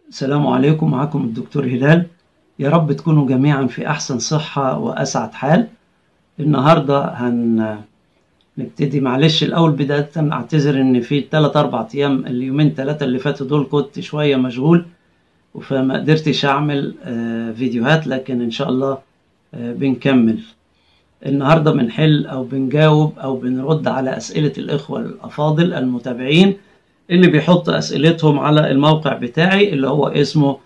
السلام عليكم معكم الدكتور هلال يا رب تكونوا جميعا في أحسن صحة وأسعد حال النهاردة هن نبتدي معلش الأول بداية أعتذر إن في تلات أربع أيام اليومين تلاتة اللي فاتوا دول كنت شوية مشغول فما قدرتش أعمل آه، فيديوهات لكن إن شاء الله آه، بنكمل النهاردة بنحل أو بنجاوب أو بنرد على أسئلة الإخوة الأفاضل المتابعين اللي بيحط أسئلتهم على الموقع بتاعي اللي هو اسمه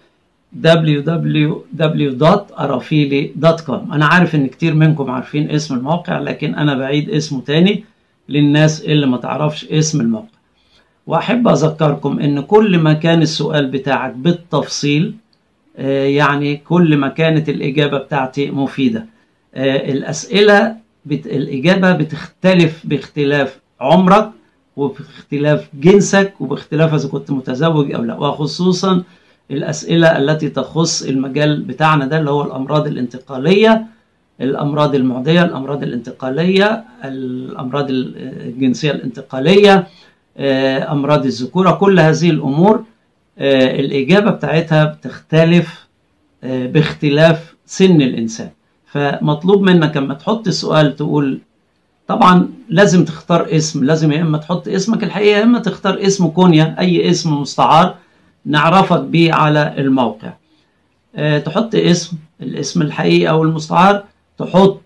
www.arafili.com أنا عارف إن كتير منكم عارفين اسم الموقع لكن أنا بعيد اسمه تاني للناس اللي ما تعرفش اسم الموقع وأحب أذكركم إن كل ما كان السؤال بتاعك بالتفصيل آه، يعني كل ما كانت الإجابة بتاعتي مفيدة آه، الأسئلة بت... الإجابة بتختلف باختلاف عمرك وباختلاف جنسك وباختلاف إذا كنت متزوج أو لا وخصوصا الأسئلة التي تخص المجال بتاعنا ده اللي هو الأمراض الانتقالية الأمراض المعدية الأمراض الانتقالية الأمراض الجنسية الانتقالية آه، أمراض الذكورة كل هذه الأمور آه، الإجابة بتاعتها بتختلف آه، باختلاف سن الإنسان فمطلوب منك لما تحط السؤال تقول طبعا لازم تختار اسم لازم يا اما تحط اسمك الحقيقه يا اما تختار اسم كونيا اي اسم مستعار نعرفك بيه على الموقع أه تحط اسم الاسم الحقيقي او المستعار تحط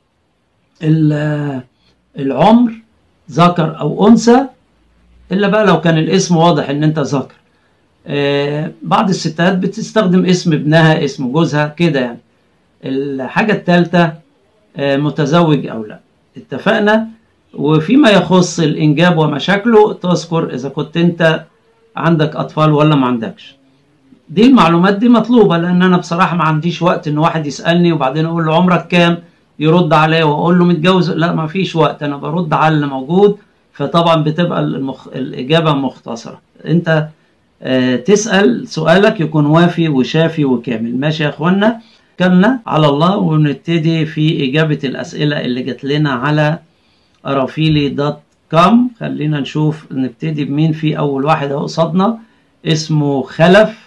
ال- العمر ذكر او انثى الا بقى لو كان الاسم واضح ان انت ذكر أه بعض الستات بتستخدم اسم ابنها اسم جوزها كده يعني الحاجة الثالثة آه، متزوج أو لا اتفقنا وفيما يخص الإنجاب ومشاكله تذكر إذا كنت أنت عندك أطفال ولا ما عندكش دي المعلومات دي مطلوبة لأن أنا بصراحة ما عنديش وقت إن واحد يسألني وبعدين أقول له عمرك كام يرد عليا وأقول له متجوز لا ما فيش وقت أنا برد على اللي موجود فطبعا بتبقى المخ... الإجابة مختصرة أنت آه، تسأل سؤالك يكون وافي وشافي وكامل ماشي يا إخوانا توكلنا على الله ونبتدي في إجابة الأسئلة اللي جات لنا على أرافيلي دوت كوم خلينا نشوف نبتدي بمين في أول واحد أهو قصادنا اسمه خلف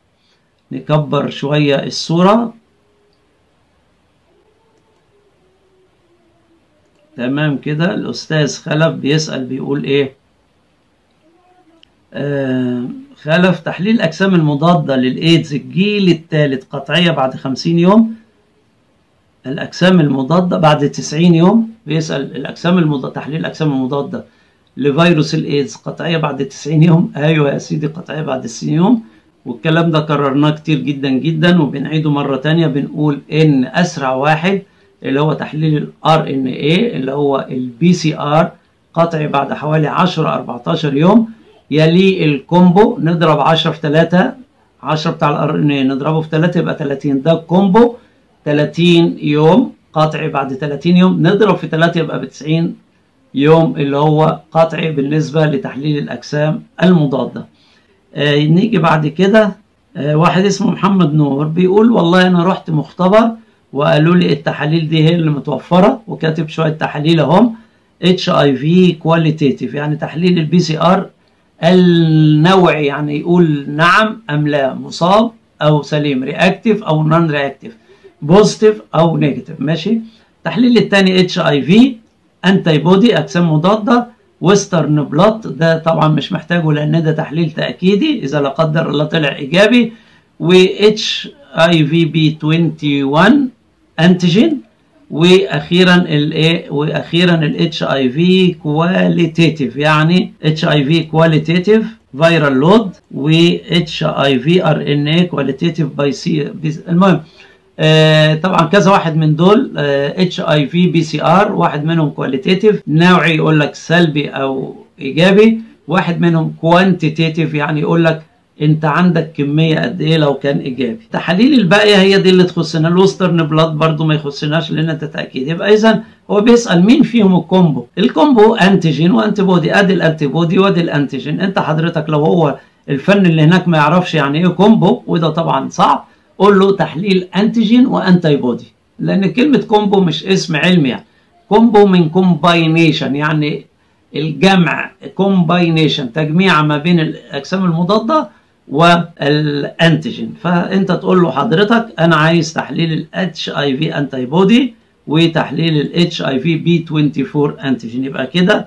نكبر شوية الصورة تمام كده الأستاذ خلف بيسأل بيقول إيه آه خلف تحليل الأجسام المضادة للإيدز الجيل الثالث قطعية بعد 50 يوم الأجسام المضادة بعد 90 يوم بيسأل الأجسام المضادة تحليل الأجسام المضادة لفيروس الإيدز قطعية بعد 90 يوم أيوة يا سيدي قطعية بعد 90 يوم والكلام ده كررناه كتير جدا جدا وبنعيده مرة تانية بنقول إن أسرع واحد اللي هو تحليل ال RNA اللي هو البي سي ار قطعي بعد حوالي 10 14 يوم يلي الكومبو نضرب 10 في 3 10 بتاع الار ان اي نضربه في 3 يبقى 30 ده الكومبو 30 يوم قطعي بعد 30 يوم نضرب في 3 يبقى ب 90 يوم اللي هو قطعي بالنسبة لتحليل الأجسام المضادة آه نيجي بعد كده آه واحد اسمه محمد نور بيقول والله أنا رحت مختبر وقالوا لي التحاليل دي هي اللي متوفرة وكاتب شوية تحاليل اهم اتش اي في كواليتيتيف يعني تحليل البي سي ار النوعي يعني يقول نعم ام لا مصاب او سليم رياكتيف او نون رياكتيف بوزيتيف او نيجاتيف ماشي التحليل الثاني اتش اي في انتي بودي اجسام مضاده ويسترن بلوت ده طبعا مش محتاجه لان ده تحليل تاكيدي اذا لا قدر الله طلع ايجابي و اتش اي في بي 21 انتيجين واخيرا الايه واخيرا الاتش اي في كواليتيتيف يعني اتش اي في كواليتيتيف فيرال لود و اتش اي في ار ان اي كواليتيتيف باي سي المهم آه طبعا كذا واحد من دول اتش اي في بي سي ار واحد منهم كواليتيتيف نوعي يقول لك سلبي او ايجابي واحد منهم كوانتيتيف يعني يقول لك انت عندك كميه قد ايه لو كان ايجابي التحاليل الباقيه هي دي اللي تخصنا الوسترن بلاد برضو ما يخصناش لان انت تاكيد يبقى اذا هو بيسال مين فيهم الكومبو الكومبو انتيجين وانتي بودي ادي الانتي بودي وادي الانتيجين انت حضرتك لو هو الفن اللي هناك ما يعرفش يعني ايه كومبو وده طبعا صعب قول له تحليل انتيجين وانتي بودي لان كلمه كومبو مش اسم علمي يعني كومبو من كومباينيشن يعني الجمع كومباينيشن تجميع ما بين الاجسام المضاده والانتيجين فانت تقول له حضرتك انا عايز تحليل الاتش اي في انتي بودي وتحليل الاتش اي في بي 24 انتيجين يبقى كده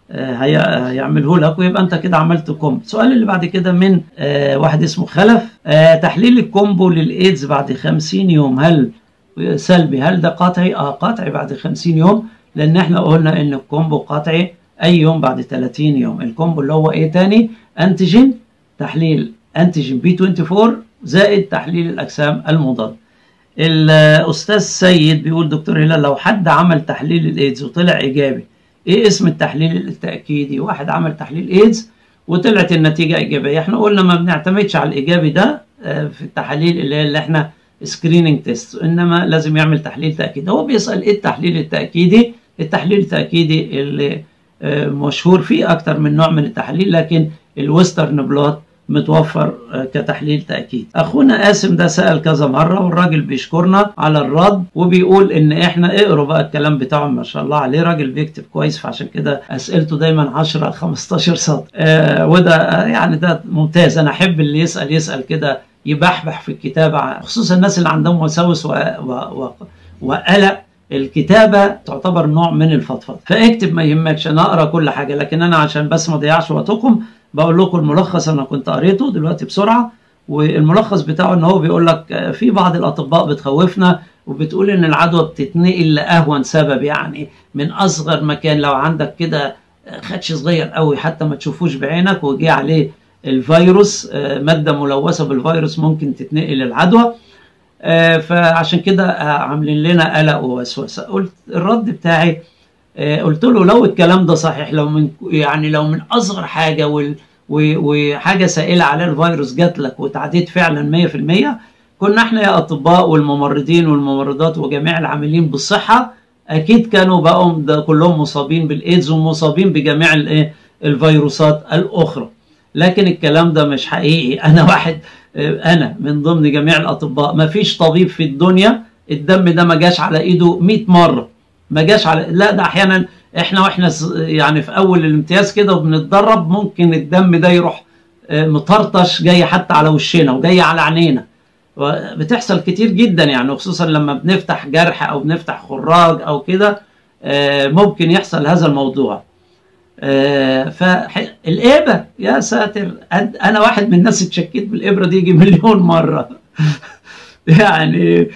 هيعمله لك ويبقى انت كده عملت كومبو السؤال اللي بعد كده من آه واحد اسمه خلف آه تحليل الكومبو للايدز بعد 50 يوم هل سلبي هل ده قطعي اه قطعي بعد 50 يوم لان احنا قلنا ان الكومبو قطعي اي يوم بعد 30 يوم الكومبو اللي هو ايه تاني انتيجين تحليل انتيجين بي 24 زائد تحليل الاجسام المضاده الاستاذ سيد بيقول دكتور هلال لو حد عمل تحليل الايدز وطلع ايجابي ايه اسم التحليل التاكيدي واحد عمل تحليل ايدز وطلعت النتيجه ايجابيه احنا قلنا ما بنعتمدش على الايجابي ده في التحاليل اللي, اللي احنا سكريننج تيست انما لازم يعمل تحليل تاكيدي هو بيسال ايه التحليل التاكيدي التحليل التاكيدي اللي مشهور فيه اكتر من نوع من التحاليل لكن الويسترن بلوت متوفر كتحليل تأكيد أخونا قاسم ده سأل كذا مرة والراجل بيشكرنا على الرد وبيقول إن إحنا اقروا بقى الكلام بتاعه ما شاء الله عليه راجل بيكتب كويس فعشان كده أسئلته دايما 10 15 سطر آه وده يعني ده ممتاز أنا أحب اللي يسأل يسأل كده يبحبح في الكتابة خصوصا الناس اللي عندهم وساوس و... و... و... وقلق الكتابة تعتبر نوع من الفضفضة فاكتب ما يهمكش أنا أقرأ كل حاجة لكن أنا عشان بس ما أضيعش وقتكم بقول لكم الملخص انا كنت قريته دلوقتي بسرعه والملخص بتاعه ان هو بيقول لك في بعض الاطباء بتخوفنا وبتقول ان العدوى بتتنقل لاهون سبب يعني من اصغر مكان لو عندك كده خدش صغير قوي حتى ما تشوفوش بعينك وجي عليه الفيروس ماده ملوثه بالفيروس ممكن تتنقل العدوى فعشان كده عاملين لنا قلق ووسوسه قلت الرد بتاعي قلت له لو الكلام ده صحيح لو من يعني لو من اصغر حاجه وال وحاجه سائله على الفيروس جات لك وتعديت فعلا 100% كنا احنا يا اطباء والممرضين والممرضات وجميع العاملين بالصحه اكيد كانوا بقوا ده كلهم مصابين بالايدز ومصابين بجميع الايه الفيروسات الاخرى لكن الكلام ده مش حقيقي انا واحد انا من ضمن جميع الاطباء ما فيش طبيب في الدنيا الدم ده ما جاش على ايده 100 مره ما جاش على لا ده احيانا احنا واحنا يعني في اول الامتياز كده وبنتدرب ممكن الدم ده يروح مطرطش جاي حتى على وشنا وجاي على عينينا بتحصل كتير جدا يعني وخصوصا لما بنفتح جرح او بنفتح خراج او كده ممكن يحصل هذا الموضوع فالإبرة يا ساتر أنا واحد من الناس اتشكيت بالإبرة دي يجي مليون مرة يعني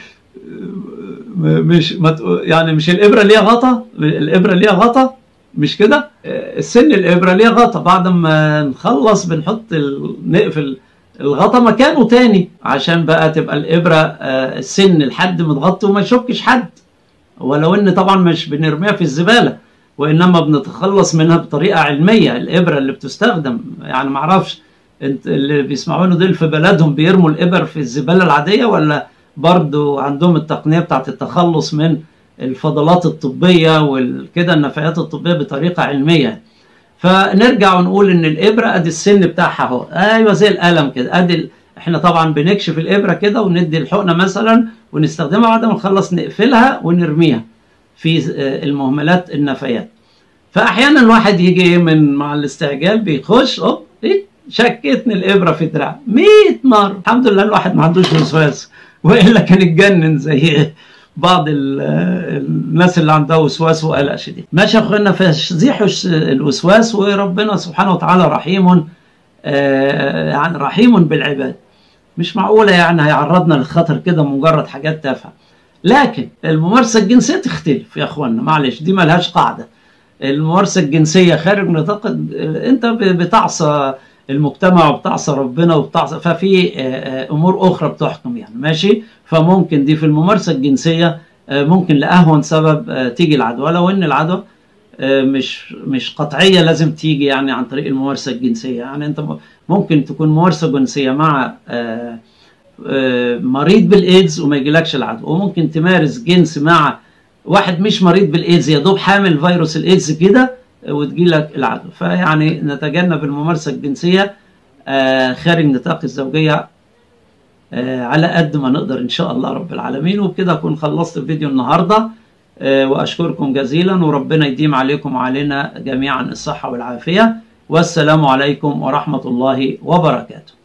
مش يعني مش الإبرة ليها غطا الإبرة ليها غطا مش كده السن الإبرة ليها غطا بعد ما نخلص بنحط نقفل الغطا مكانه تاني عشان بقى تبقى الإبرة السن الحد متغطي وما يشكش حد ولو ان طبعا مش بنرميها في الزباله وانما بنتخلص منها بطريقه علميه الابره اللي بتستخدم يعني ما اعرفش انت اللي بيسمعونا دول في بلدهم بيرموا الابر في الزباله العاديه ولا برضو عندهم التقنيه بتاعت التخلص من الفضلات الطبيه والكده النفايات الطبيه بطريقه علميه فنرجع ونقول ان الابره ادي السن بتاعها اهو ايوه زي القلم كده ادي ال... احنا طبعا بنكشف الابره كده وندي الحقنه مثلا ونستخدمها بعد ما نخلص نقفلها ونرميها في المهملات النفايات فاحيانا الواحد يجي من مع الاستعجال بيخش اوب إيه شكتني الابره في دراع 100 مره الحمد لله الواحد ما عندوش وسواس والا كان اتجنن زي بعض الناس اللي عندها وسواس وقلق شديد ماشي يا اخوانا فزيحوا الوسواس وربنا سبحانه وتعالى رحيم يعني رحيم بالعباد مش معقولة يعني هيعرضنا للخطر كده مجرد حاجات تافهة لكن الممارسة الجنسية تختلف يا اخوانا معلش دي ملهاش قاعدة الممارسة الجنسية خارج نطاق انت بتعصى المجتمع وبتعصى ربنا وبتعصى ففي امور اخرى بتحكم يعني ماشي فممكن دي في الممارسة الجنسية ممكن لأهون سبب تيجي العدوى لو ان العدوى مش مش قطعيه لازم تيجي يعني عن طريق الممارسه الجنسيه يعني انت ممكن تكون ممارسه جنسيه مع مريض بالايدز وما يجيلكش العدوى وممكن تمارس جنس مع واحد مش مريض بالايدز يا دوب حامل فيروس الايدز كده وتجيلك العدوى فيعني نتجنب الممارسه الجنسيه خارج نطاق الزوجيه على قد ما نقدر ان شاء الله رب العالمين وبكده اكون خلصت الفيديو النهارده واشكركم جزيلا وربنا يديم عليكم وعلينا جميعا الصحه والعافيه والسلام عليكم ورحمه الله وبركاته